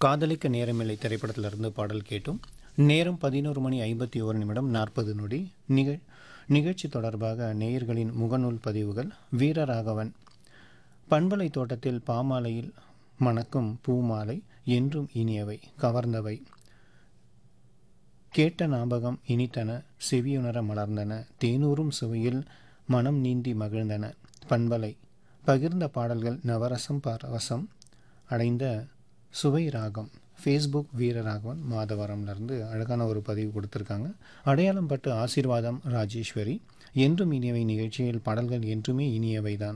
காதலிக்க நேரமில்லை திரைப்படத்திலிருந்து பாடல் கேட்டும் நேரம் பதினோரு மணி ஐம்பத்தி ஓரு நிமிடம் நாற்பது நொடி நிகழ் நிகழ்ச்சி தொடர்பாக நேயர்களின் முகநூல் பதிவுகள் வீரராகவன் பண்பலை தோட்டத்தில் பாமாலையில் மணக்கும் பூமாலை என்றும் இனியவை கவர்ந்தவை கேட்ட ஞாபகம் இனித்தன செவியுணர மலர்ந்தன தேனூரும் சுவையில் மனம் நீந்தி மகிழ்ந்தன பண்பலை பகிர்ந்த பாடல்கள் நவரசம் பரவசம் அடைந்த சுவை ராகம் ஃபேஸ்புக் வீரராகவன் மாதவரம்லேருந்து அழகான ஒரு பதிவு கொடுத்துருக்காங்க அடையாளம் பட்டு ஆசீர்வாதம் ராஜேஸ்வரி என்றும் இனியவை நிகழ்ச்சியில் பாடல்கள் என்றுமே இனியவைதான்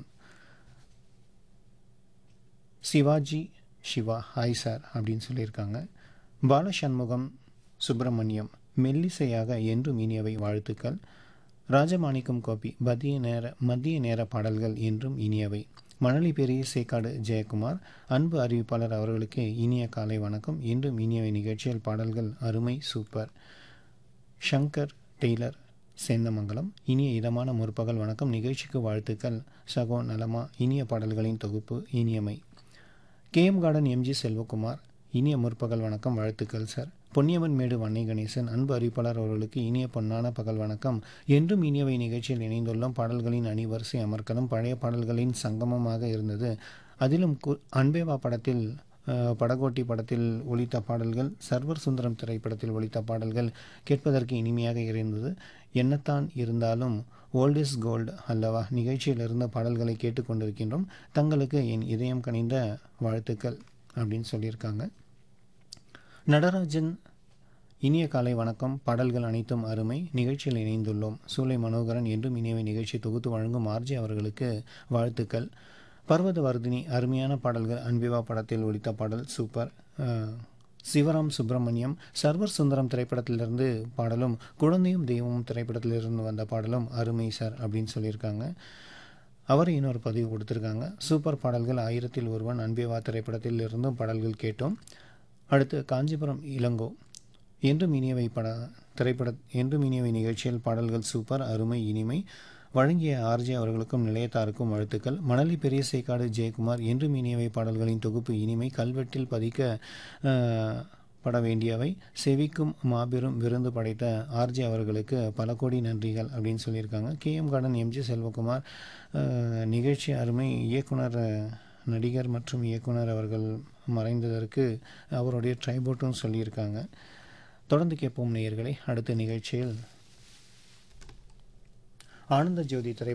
சிவாஜி சிவா ஹாய் சார் அப்படின்னு சொல்லியிருக்காங்க பாலசண்முகம் சுப்பிரமணியம் மெல்லிசையாக என்றும் இனியவை வாழ்த்துக்கள் ராஜமாணிக்கம் கோபி மதிய நேர மதிய நேர பாடல்கள் என்றும் இனியவை மணலி பெரிய சேக்காடு ஜெயக்குமார் அன்பு அறிவிப்பாளர் அவர்களுக்கு இனிய காலை வணக்கம் என்றும் இனியவை நிகழ்ச்சியில் பாடல்கள் அருமை சூப்பர் ஷங்கர் டெய்லர் சேந்தமங்கலம் இனிய இதமான முற்பகல் வணக்கம் நிகழ்ச்சிக்கு வாழ்த்துக்கள் சகோ நலமா இனிய பாடல்களின் தொகுப்பு இனியமை கேஎம் கார்டன் எம்ஜி செல்வகுமார் இனிய முற்பகல் வணக்கம் வாழ்த்துக்கள் சார் பொன்னியம்மன் மேடு வன்னை கணேசன் அன்பு அறிவிப்பாளர் அவர்களுக்கு இனிய பொன்னான பகல் வணக்கம் என்றும் இனியவை நிகழ்ச்சியில் இணைந்துள்ளோம் பாடல்களின் அணிவரிசை அமர்க்கலும் பழைய பாடல்களின் சங்கமமாக இருந்தது அதிலும் கு அன்பேவா படத்தில் அஹ், படகோட்டி படத்தில் ஒலித்த பாடல்கள் சர்வர் சுந்தரம் திரைப்படத்தில் ஒலித்த பாடல்கள் கேட்பதற்கு இனிமையாக இருந்தது என்னத்தான் இருந்தாலும் ஓல்ட் இஸ் கோல்டு அல்லவா நிகழ்ச்சியில் இருந்த பாடல்களை கேட்டுக்கொண்டிருக்கின்றோம் தங்களுக்கு என் இதயம் கனிந்த வாழ்த்துக்கள் அப்படின்னு சொல்லியிருக்காங்க நடராஜன் இனிய காலை வணக்கம் பாடல்கள் அனைத்தும் அருமை நிகழ்ச்சியில் இணைந்துள்ளோம் சூலை மனோகரன் என்றும் இனியவை நிகழ்ச்சி தொகுத்து வழங்கும் ஆர்ஜி அவர்களுக்கு வாழ்த்துக்கள் பர்வத வர்தினி அருமையான பாடல்கள் அன்பிவா படத்தில் ஒலித்த பாடல் சூப்பர் அஹ், சிவராம் சுப்பிரமணியம் சர்வர் சுந்தரம் திரைப்படத்திலிருந்து பாடலும் குழந்தையும் தெய்வமும் திரைப்படத்திலிருந்து வந்த பாடலும் அருமை சார் அப்படின்னு சொல்லியிருக்காங்க அவர் இன்னொரு பதிவு கொடுத்துருக்காங்க சூப்பர் பாடல்கள் ஆயிரத்தில் ஒருவன் அன்பேவா திரைப்படத்தில் இருந்தும் பாடல்கள் கேட்டோம் அடுத்து காஞ்சிபுரம் இளங்கோ என்றும் இனியவை பட திரைப்பட என்றும் இனியவை நிகழ்ச்சியில் பாடல்கள் சூப்பர் அருமை இனிமை வழங்கிய ஆர்ஜே அவர்களுக்கும் நிலையத்தாருக்கும் வாழ்த்துக்கள் மணலி பெரிய சேக்காடு ஜெயக்குமார் என்றும் இனியவை பாடல்களின் தொகுப்பு இனிமை கல்வெட்டில் பதிக்க அஹ், பட வேண்டியவை செவிக்கும் மாபெரும் விருந்து படைத்த ஆர்ஜே அவர்களுக்கு பல கோடி நன்றிகள் அப்படின்னு சொல்லியிருக்காங்க கேஎம் கார்டன் எம்ஜி செல்வகுமார் அஹ், நிகழ்ச்சி அருமை இயக்குனர் அஹ், நடிகர் மற்றும் இயக்குனர் அவர்கள் மறைந்ததற்கு அவருடைய ட்ரைபோட்டும் சொல்லியிருக்காங்க தொடர்ந்து கேட்போம் நேயர்களை அடுத்த நிகழ்ச்சியில் ஆனந்த ஜோதி திரை